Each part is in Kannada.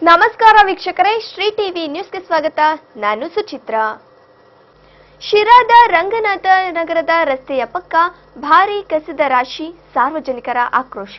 ನಮಸ್ಕಾರ ವೀಕ್ಷಕರೇ ಶ್ರೀ ಟಿವಿ ನ್ಯೂಸ್ಗೆ ಸ್ವಾಗತ ನಾನು ಸುಚಿತ್ರ ಶಿರಾದ ರಂಗನಾಥ ನಗರದ ರಸ್ತೆಯ ಪಕ್ಕ ಭಾರೀ ಕಸದ ರಾಶಿ ಸಾರ್ವಜನಿಕರ ಆಕ್ರೋಶ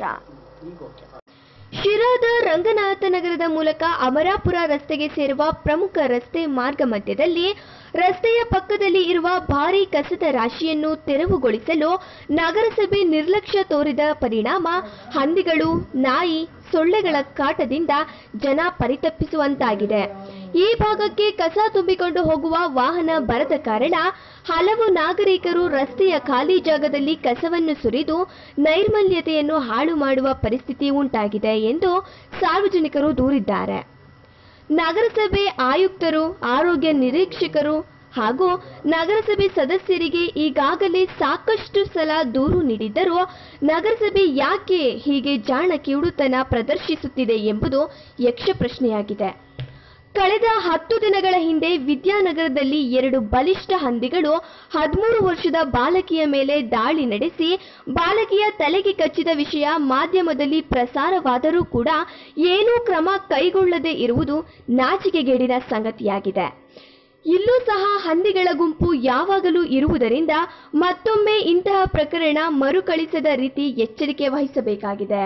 ಶಿರಾದ ರಂಗನಾಥ ನಗರದ ಮೂಲಕ ಅಮರಾಪುರ ರಸ್ತೆಗೆ ಸೇರುವ ಪ್ರಮುಖ ರಸ್ತೆ ಮಾರ್ಗ ಮಧ್ಯದಲ್ಲಿ ರಸ್ತೆಯ ಪಕ್ಕದಲ್ಲಿ ಇರುವ ಭಾರೀ ಕಸದ ರಾಶಿಯನ್ನು ತೆರವುಗೊಳಿಸಲು ನಗರಸಭೆ ನಿರ್ಲಕ್ಷ್ಯ ತೋರಿದ ಪರಿಣಾಮ ಹಂದಿಗಳು ನಾಯಿ ಸೊಳ್ಳೆಗಳ ಕಾಟದಿಂದ ಜನ ಪರಿತಪ್ಪಿಸುವಂತಾಗಿದೆ ಈ ಭಾಗಕ್ಕೆ ಕಸ ತುಂಬಿಕೊಂಡು ಹೋಗುವ ವಾಹನ ಬರದ ಕಾರಣ ಹಲವು ನಾಗರಿಕರು ರಸ್ತೆಯ ಖಾಲಿ ಜಾಗದಲ್ಲಿ ಕಸವನ್ನು ಸುರಿದು ನೈರ್ಮಲ್ಯತೆಯನ್ನು ಹಾಳು ಮಾಡುವ ಪರಿಸ್ಥಿತಿ ಉಂಟಾಗಿದೆ ಎಂದು ಸಾರ್ವಜನಿಕರು ದೂರಿದ್ದಾರೆ ನಗರಸಭೆ ಆಯುಕ್ತರು ಆರೋಗ್ಯ ನಿರೀಕ್ಷಕರು ಹಾಗೂ ನಗರಸಭೆ ಸದಸ್ಯರಿಗೆ ಈಗಾಗಲೇ ಸಾಕಷ್ಟು ಸಲ ದೂರು ನೀಡಿದ್ದರೂ ನಗರಸಭೆ ಯಾಕೆ ಹೀಗೆ ಜಾಣ ಕಿವುಡುತನ ಪ್ರದರ್ಶಿಸುತ್ತಿದೆ ಎಂಬುದು ಯಕ್ಷ ಪ್ರಶ್ನೆಯಾಗಿದೆ ಕಳೆದ ಹತ್ತು ದಿನಗಳ ಹಿಂದೆ ವಿದ್ಯಾನಗರದಲ್ಲಿ ಎರಡು ಬಲಿಷ್ಠ ಹಂದಿಗಳು ಹದಿಮೂರು ವರ್ಷದ ಬಾಲಕಿಯ ಮೇಲೆ ದಾಳಿ ನಡೆಸಿ ಬಾಲಕಿಯ ತಲೆಗೆ ಕಚ್ಚಿದ ವಿಷಯ ಮಾಧ್ಯಮದಲ್ಲಿ ಪ್ರಸಾರವಾದರೂ ಕೂಡ ಏನೂ ಕ್ರಮ ಕೈಗೊಳ್ಳದೆ ಇರುವುದು ನಾಚಿಕೆಗೇಡಿನ ಸಂಗತಿಯಾಗಿದೆ ಇಲ್ಲೂ ಸಹ ಹಂದಿಗಳ ಗುಂಪು ಯಾವಾಗಲೂ ಇರುವುದರಿಂದ ಮತ್ತೊಮ್ಮೆ ಇಂತಹ ಪ್ರಕರಣ ಮರುಕಳಿಸದ ರೀತಿ ಎಚ್ಚರಿಕೆ ವಹಿಸಬೇಕಾಗಿದೆ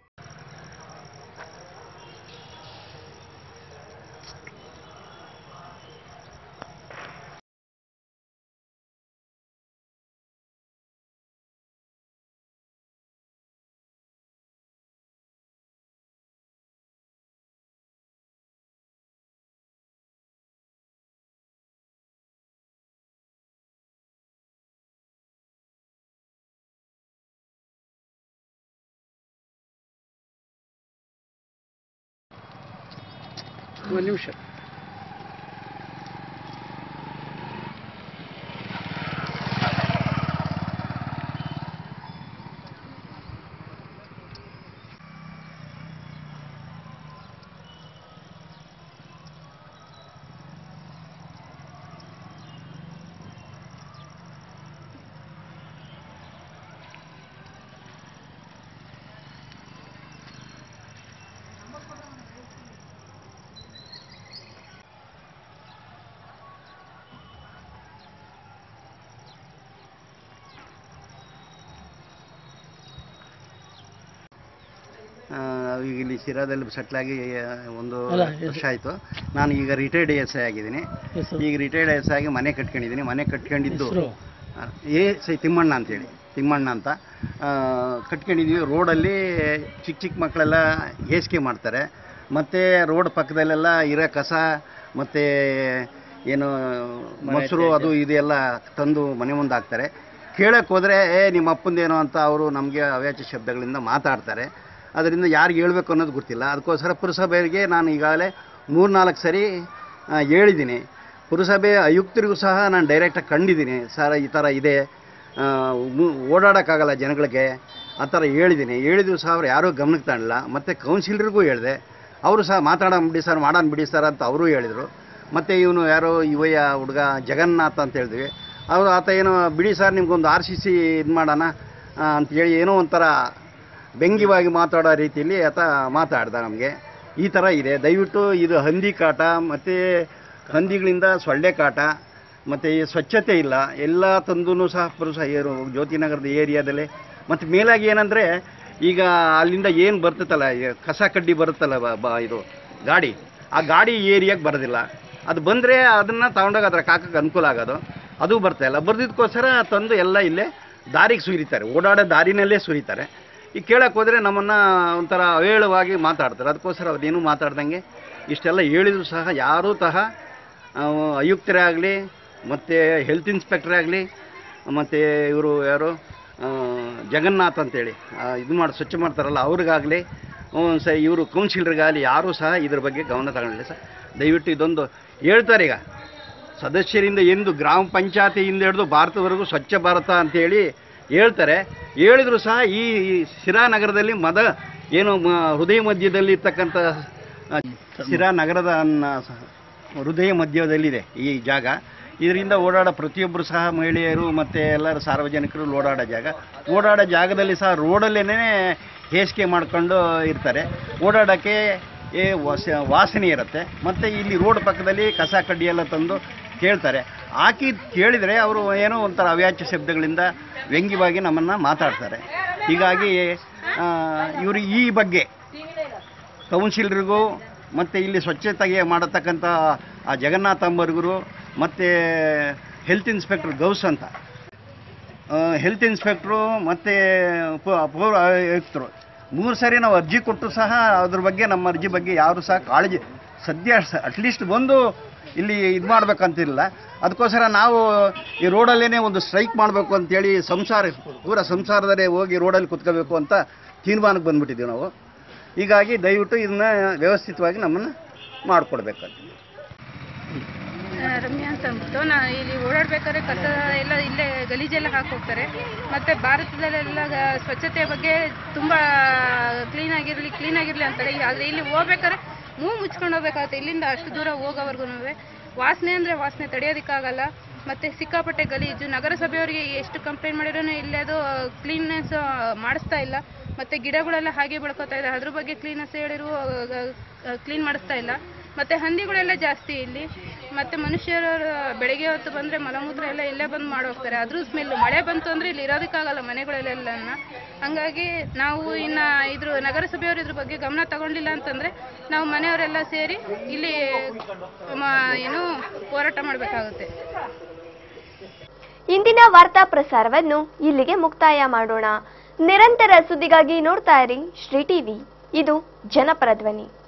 ಒಂದು ನಿಮಿಷ ಆ, ಈಗ ಇಲ್ಲಿ ಶಿರಾದಲ್ಲಿ ಸೆಟ್ಲಾಗಿ ಒಂದು ಅಲ್ಲ, ವರ್ಷ ಆಯಿತು ನಾನು ಈಗ ರಿಟೈರ್ಡ್ ಎಸ್ ಐ ಆಗಿದ್ದೀನಿ ಹೆಸರು ಈಗ ರಿಟೈರ್ಡ್ ಎಸ್ ಆಗಿ ಮನೆ ಕಟ್ಕೊಂಡಿದ್ದೀನಿ ಮನೆ ಕಟ್ಕೊಂಡಿದ್ದು ಹೆಸರು ಆ, ಎ ಸೈ ತಿಮ್ಮಣ್ಣ ಅಂತೇಳಿ ತಿಮ್ಮಣ್ಣ ಅಂತ ಆ, ಕಟ್ಕೊಂಡಿದ್ದೀವಿ ರೋಡಲ್ಲಿ ಚಿಕ್ಕ ಚಿಕ್ಕ ಮಕ್ಕಳೆಲ್ಲ ಹೇಸಿಗೆ ಮಾಡ್ತಾರೆ ಮತ್ತು ರೋಡ್ ಪಕ್ಕದಲ್ಲೆಲ್ಲ ಇರೋ ಕಸ ಮತ್ತು ಏನು ಮೊಸರು ಅದು ಇದೆಲ್ಲ ತಂದು ಮನೆ ಮುಂದೆ ಹಾಕ್ತಾರೆ ಕೇಳಕ್ಕೆ ಹೋದರೆ ಏ ನಿಮ್ಮ ಅಪ್ಪಂದೇನೋ ಅಂತ ಅವರು ನಮಗೆ ಅವ್ಯಾಚ ಶಬ್ದಗಳಿಂದ ಮಾತಾಡ್ತಾರೆ ಅದರಿಂದ ಯಾರಿಗೆ ಹೇಳ್ಬೇಕು ಅನ್ನೋದು ಗೊತ್ತಿಲ್ಲ ಅದಕ್ಕೋಸ್ಕರ ಪುರಸಭೆಗೆ ನಾನು ಈಗಾಗಲೇ ಮೂರ್ನಾಲ್ಕು ಸರಿ ಆ, ಹೇಳಿದ್ದೀನಿ ಪುರಸಭೆ ಆಯುಕ್ತರಿಗೂ ಸಹ ನಾನು ಡೈರೆಕ್ಟಾಗಿ ಕಂಡಿದ್ದೀನಿ ಸರ್ ಈ ಥರ ಇದೆ ಆ, ಮು- ಓಡಾಡೋಕ್ಕಾಗಲ್ಲ ಜನಗಳಿಗೆ ಆ ಥರ ಹೇಳಿದ್ದೀನಿ ಹೇಳಿದ್ರು ಸಹ ಅವ್ರು ಯಾರೂ ಗಮನಕ್ಕೆ ತಗೊಳ್ಳಿಲ್ಲ ಮತ್ತು ಕೌನ್ಸಿಲರ್ಗೂ ಹೇಳಿದೆ ಅವರು ಸಹ ಮಾತಾಡೋಣ ಬಿಡಿ ಸರ್ ಮಾಡೋಣ ಬಿಡಿ ಸರ್ ಅಂತ ಅವರು ಹೇಳಿದರು ಮತ್ತು ಇವನು ಯಾರೋ ಯುವಯ್ಯ ಹುಡುಗ ಜಗನ್ನಾಥ ಅಂತ ಹೇಳಿದ್ವಿ ಅವರು ಆತ ಏನೋ ಬಿಡಿ ಸರ್ ನಿಮ್ಗೊಂದು ಆರ್ ಸಿ ಸಿ ಇದು ಮಾಡೋಣ ಆ, ಅಂತೇಳಿ ಏನೋ ಒಂಥರ ವ್ಯಂಗ್ಯವಾಗಿ ಮಾತಾಡೋ ರೀತಿಯಲ್ಲಿ ಆತ ಮಾತಾಡ್ದ ನಮಗೆ ಈ ಥರ ಇದೆ ದಯವಿಟ್ಟು ಇದು ಹಂದಿ ಕಾಟ ಮತ್ತು ಹಂದಿಗಳಿಂದ ಸೊಳ್ಳೆ ಕಾಟ ಮತ್ತು ಈ ಸ್ವಚ್ಛತೆ ಇಲ್ಲ ಎಲ್ಲ ತಂದು ಸಹ ಪುರುಷ ಏರು ಜ್ಯೋತಿನಗರದ ಏರಿಯಾದಲ್ಲಿ ಮತ್ತು ಮೇಲಾಗಿ ಏನಂದರೆ ಈಗ ಅಲ್ಲಿಂದ ಏನು ಬರ್ತೈತಲ್ಲ ಈ ಕಸ ಕಡ್ಡಿ ಬರುತ್ತಲ್ಲ ಬ- ಬ ಇದು ಗಾಡಿ ಆ ಗಾಡಿ ಏರಿಯಾಗೆ ಬರೋದಿಲ್ಲ ಅದು ಬಂದರೆ ಅದನ್ನು ತಗೊಂಡೋಗಿ ಅದರ ಕಾಕಕ್ಕೆ ಅನುಕೂಲ ಆಗೋದು ಅದು ಬರ್ತಾ ಇಲ್ಲ ಬರ್ದಿದ್ದಕ್ಕೋಸ್ಕರ ತಂದು ಎಲ್ಲ ಇಲ್ಲೇ ದಾರಿಗೆ ಸುರಿತಾರೆ ಓಡಾಡೋ ದಾರಿನಲ್ಲೇ ಸುರಿತಾರೆ ಈಗ ಕೇಳಕ್ಕೆ ಹೋದರೆ ನಮ್ಮನ್ನು ಒಂಥರ ಅವೇಳವಾಗಿ ಮಾತಾಡ್ತಾರೆ ಅದಕ್ಕೋಸ್ಕರ ಅವ್ರೇನು ಮಾತಾಡ್ದಂಗೆ ಇಷ್ಟೆಲ್ಲ ಹೇಳಿದ್ರು ಸಹ ಯಾರೂ ಸಹ ಆ, ಆಯುಕ್ತರೇ ಆಗಲಿ ಮತ್ತು ಹೆಲ್ತ್ ಇನ್ಸ್ಪೆಕ್ಟ್ರೇ ಆಗಲಿ ಮತ್ತು ಇವರು ಯಾರು ಆ, ಜಗನ್ನಾಥ್ ಅಂತೇಳಿ ಆ, ಇದು ಮಾಡಿ ಸ್ವಚ್ಛ ಮಾಡ್ತಾರಲ್ಲ ಅವ್ರಿಗಾಗಲಿ ಸ ಇವರು ಕೌನ್ಸಿಲರ್ಗಾಗಲಿ ಯಾರೂ ಸಹ ಇದ್ರ ಬಗ್ಗೆ ಗಮನ ತಗೊಂಡಿಲ್ಲ ಸರ್ ದಯವಿಟ್ಟು ಇದೊಂದು ಹೇಳ್ತಾರೆ ಈಗ ಸದಸ್ಯರಿಂದ ಎಂದು ಗ್ರಾಮ ಪಂಚಾಯತಿಯಿಂದ ಹಿಡಿದು ಭಾರತವರೆಗೂ ಸ್ವಚ್ಛ ಭಾರತ ಅಂತೇಳಿ ಹೇಳ್ತಾರೆ ಹೇಳಿದ್ರು ಸಹ ಈ ಈ ಸಿರಾ ನಗರದಲ್ಲಿ ಮದ ಏನು ಮ- ಹೃದಯ ಮಧ್ಯದಲ್ಲಿ ಇರ್ತಕ್ಕಂಥ ಆ, ಸಿರಾ ನಗರದ ಅನ್ನ- ಹೃದಯ ಮಧ್ಯದಲ್ಲಿದೆ ಈ ಜಾಗ ಇದರಿಂದ ಓಡಾಡೋ ಪ್ರತಿಯೊಬ್ಬರು ಸಹ ಮಹಿಳೆಯರು ಮತ್ತು ಎಲ್ಲರೂ ಸಾರ್ವಜನಿಕರು ಓಡಾಡೋ ಜಾಗ ಓಡಾಡೋ ಜಾಗದಲ್ಲಿ ಸಹ ರೋಡಲ್ಲೇ ಹೇಸಿಗೆ ಮಾಡ್ಕೊಂಡು ಇರ್ತಾರೆ ಓಡಾಡೋಕ್ಕೆ ಏ ವಾಸ ವಾಸನೆ ಇರುತ್ತೆ ಮತ್ತು ಇಲ್ಲಿ ರೋಡ್ ಪಕ್ಕದಲ್ಲಿ ಕಸ ಕಡ್ಡಿ ಎಲ್ಲ ತಂದು ಕೇಳ್ತಾರೆ ಹಾಕಿ ಕೇಳಿದರೆ ಅವರು ಏನೋ ಒಂಥರ ಅವ್ಯಾಚ್ಯ ಶಬ್ದಗಳಿಂದ ವ್ಯಂಗ್ಯವಾಗಿ ನಮ್ಮನ್ನು ಮಾತಾಡ್ತಾರೆ ಹೀಗಾಗಿ ಇವರು ಈ ಬಗ್ಗೆ ಕೌನ್ಸಿಲರಿಗೂ ಮತ್ತು ಇಲ್ಲಿ ಸ್ವಚ್ಛತೆಗೆ ಮಾಡತಕ್ಕಂಥ ಆ ಜಗನ್ನಾಥ ಅಂಬರ್ಗರು ಮತ್ತು ಹೆಲ್ತ್ ಇನ್ಸ್ಪೆಕ್ಟರ್ ಗೌಸ್ ಅಂತ ಹೆಲ್ತ್ ಇನ್ಸ್ಪೆಕ್ಟ್ರು ಮತ್ತು ಪೌರ ಆಯುಕ್ತರು ಮೂರು ಸರಿ ನಾವು ಅರ್ಜಿ ಕೊಟ್ಟು ಸಹ ಅದ್ರ ಬಗ್ಗೆ ನಮ್ಮ ಅರ್ಜಿ ಬಗ್ಗೆ ಯಾರು ಸಹ ಕಾಳಜಿ ಸದ್ಯ ಅಟ್ಲೀಸ್ಟ್ ಬಂದು ಇಲ್ಲಿ ಇದು ಮಾಡ್ಬೇಕಂತಿಲ್ಲ ಅದಕ್ಕೋಸ್ಕರ ನಾವು ಈ ರೋಡಲ್ಲೇ ಒಂದು ಸ್ಟ್ರೈಕ್ ಮಾಡಬೇಕು ಅಂತೇಳಿ ಸಂಸಾರ ಪೂರ ಸಂಸಾರದಲ್ಲೇ ಹೋಗಿ ರೋಡಲ್ಲಿ ಕುತ್ಕೋಬೇಕು ಅಂತ ತೀರ್ಮಾನಕ್ಕೆ ಬಂದ್ಬಿಟ್ಟಿದ್ದೀವಿ ನಾವು ಹೀಗಾಗಿ ದಯವಿಟ್ಟು ಇದನ್ನ ವ್ಯವಸ್ಥಿತವಾಗಿ ನಮ್ಮನ್ನು ಮಾಡಿಕೊಡ್ಬೇಕಂತ ಆ, ರಮ್ಯಾ ಅಂತ ಅಂದ್ಬಿಟ್ಟು ನಾ ಇಲ್ಲಿ ಓಡಾಡ್ಬೇಕಾದ್ರೆ ಕಸ ಎಲ್ಲ ಇಲ್ಲೇ ಗಲೀಜೆಲ್ಲ ಹಾಕಿ ಹೋಗ್ತಾರೆ ಮತ್ತು ಭಾರತದಲ್ಲೆಲ್ಲ ಗ- ಸ್ವಚ್ಛತೆ ಬಗ್ಗೆ ತುಂಬ ಕ್ಲೀನ್ ಆಗಿರಲಿ ಕ್ಲೀನ್ ಆಗಿರಲಿ ಅಂತಾರೆ ಆದರೆ ಇಲ್ಲಿ ಹೋಗ್ಬೇಕಾದ್ರೆ ಮೂಗು ಮುಚ್ಕೊಂಡು ಹೋಗ್ಬೇಕಾಗುತ್ತೆ ಇಲ್ಲಿಂದ ಅಷ್ಟು ದೂರ ಹೋಗೋವರೆಗೂ ವಾಸನೆ ಅಂದರೆ ವಾಸನೆ ತಡೆಯೋದಕ್ಕಾಗಲ್ಲ ಮತ್ತು ಸಿಕ್ಕಾಪಟ್ಟೆ ಗಲೀಜು ನಗರಸಭೆಯವರಿಗೆ ಎಷ್ಟು ಕಂಪ್ಲೇಂಟ್ ಮಾಡಿದ್ರು ಇಲ್ಲಿ ಅದು ಕ್ಲೀನ್ನೆಸ್ ಮಾಡಿಸ್ತಾ ಇಲ್ಲ ಮತ್ತು ಗಿಡಗಳೆಲ್ಲ ಹಾಗೆ ಬೆಳ್ಕೊತಾ ಇದೆ ಅದ್ರ ಬಗ್ಗೆ ಕ್ಲೀನೆಸ್ ಹೇಳಿರು ಕ್ಲೀನ್ ಮಾಡಿಸ್ತಾ ಇಲ್ಲ ಮತ್ತು ಹಂದಿಗಳೆಲ್ಲ ಜಾಸ್ತಿ ಇಲ್ಲಿ ಮತ್ತು ಮನುಷ್ಯರು ಬೆಳಗ್ಗೆ ಹೊತ್ತು ಬಂದರೆ ಮಲಮೂತ್ರ ಎಲ್ಲ ಇಲ್ಲೇ ಬಂದು ಮಾಡಿ ಹೋಗ್ತಾರೆ ಅದ್ರ ಸ್ಮೆಲ್ಲು ಮಳೆ ಬಂತು ಅಂದರೆ ಇಲ್ಲಿ ಇರೋದಕ್ಕಾಗಲ್ಲ ಮನೆಗಳಲ್ಲೆಲ್ಲ ಹಂಗಾಗಿ ನಾವು ಇನ್ನು ಇದ್ರ ನಗರಸಭೆಯವರು ಇದ್ರ ಬಗ್ಗೆ ಗಮನ ತಗೊಂಡಿಲ್ಲ ಅಂತಂದರೆ ನಾವು ಮನೆಯವರೆಲ್ಲ ಸೇರಿ ಇಲ್ಲಿ ಮ- ಏನು ಹೋರಾಟ ಮಾಡಬೇಕಾಗುತ್ತೆ ಇಂದಿನ ವಾರ್ತಾ ಪ್ರಸಾರವನ್ನು ಇಲ್ಲಿಗೆ ಮುಕ್ತಾಯ ಮಾಡೋಣ ನಿರಂತರ ಸುದ್ದಿಗಾಗಿ ನೋಡ್ತಾ ಇರಿ ಶ್ರೀ ಟಿವಿ ಇದು ಜನಪರ ಧ್ವನಿ